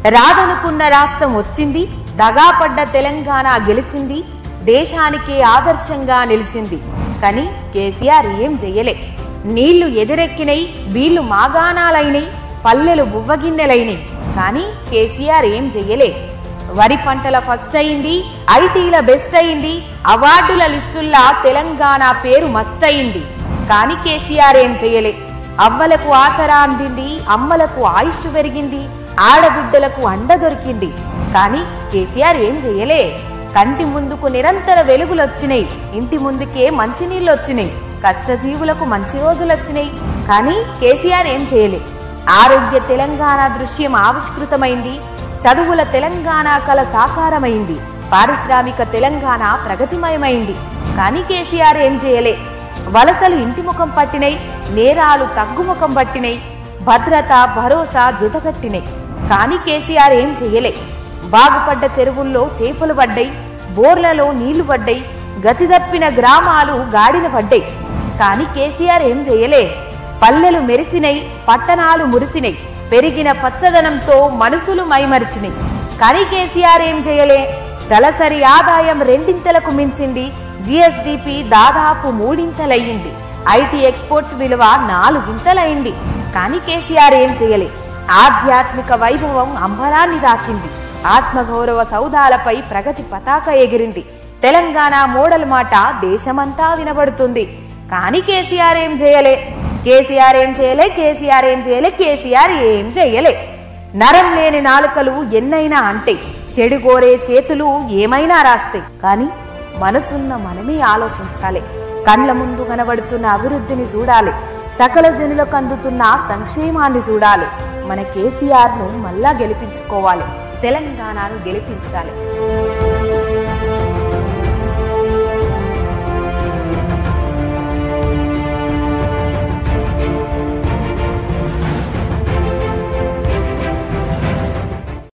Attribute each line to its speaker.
Speaker 1: రాదనుకున్న రాష్ట్రం వచ్చింది దగాపడ్డ తెలంగాణ గెలిచింది దేశానికే ఆదర్శంగా నిలిచింది కానీ కేసీఆర్ ఏం చెయ్యలే నీళ్లు ఎదురెక్కినై వీళ్ళు మాగాణాలైనై పల్లెలు బువ్వగిన్నెలైనై కానీ కేసీఆర్ ఏం చెయ్యలే వరి పంటల ఫస్ట్ అయింది ఐటీల బెస్ట్ అయింది అవార్డుల లిస్టుల్లా తెలంగాణ పేరు మస్త్ అయింది కానీ కేసీఆర్ ఏం చెయ్యలే అవ్వలకు ఆసరా అందింది అమ్మలకు ఆయుష్ పెరిగింది ఆడబిడ్డలకు అండ దొరికింది కానీ కేసీఆర్ ఏం చెయ్యలే కంటి ముందుకు నిరంతర వెలుగులొచ్చినాయి ఇంటి ముందుకే మంచినీళ్ళు వచ్చినాయి కష్టజీవులకు మంచి రోజులు వచ్చినాయి కానీ కేసీఆర్ ఏం చేయలే ఆరోగ్య తెలంగాణ దృశ్యం ఆవిష్కృతమైంది చదువుల తెలంగాణ కల సాకారమైంది పారిశ్రామిక తెలంగాణ ప్రగతిమయమైంది కానీ కేసీఆర్ ఏం చేయలే వలసలు ఇంటి ముఖం పట్టినై నేరాలు తగ్గుముఖం పట్టినై భద్రత భరోసా జుతకట్టినై కానీ కేసీఆర్ ఏం చెయ్యలే బాగుపడ్డ చెరువుల్లో చేపలు పడ్డాయి బోర్లలో నీళ్లు పడ్డాయి గతిదప్పిన గ్రామాలు గాడిన పడ్డాయి కానీ కేసీఆర్ ఏం చెయ్యలే పల్లెలు మెరిసినై పట్టణాలు మురిసినై పెరిగిన పచ్చదనంతో మనసులు మైమరిచినాయి కానీ కేసీఆర్ ఏం చేయలే తలసరి ఆదాయం రెండింతలకు మించింది జిఎస్డిపి దాదాపు మూడింతలయ్యింది ఐటీ ఎక్స్పోర్ట్స్ విలువ నాలుగింతలైంది కానీ కేసీఆర్ ఏం చేయలే ఆధ్యాత్మిక వైభవం అంబరాన్ని దాకింది ఆత్మగౌరవ సౌదాలపై ప్రగతి పతాక ఎగిరింది తెలంగాణ మోడల్ మాట దేశమంతా వినబడుతుంది కానీ కేసీఆర్ ఏం చేయలే కేసీఆర్ ఏం చేయలే కేసీఆర్ ఏం చేయలే కేసీఆర్ ఏం చేయలే నరం లేని నాలుకలు ఎన్నైనా అంటే చెడుగోరే చేతులు ఏమైనా రాస్తాయి కానీ మనసున్న మనమే ఆలోచించాలి కళ్ళ ముందు కనబడుతున్న అభివృద్ధిని చూడాలి సకల జనులకు అందుతున్న సంక్షేమాన్ని చూడాలి మన కేసీఆర్ను మళ్ళా గెలిపించుకోవాలి తెలంగాణను గెలిపించాలి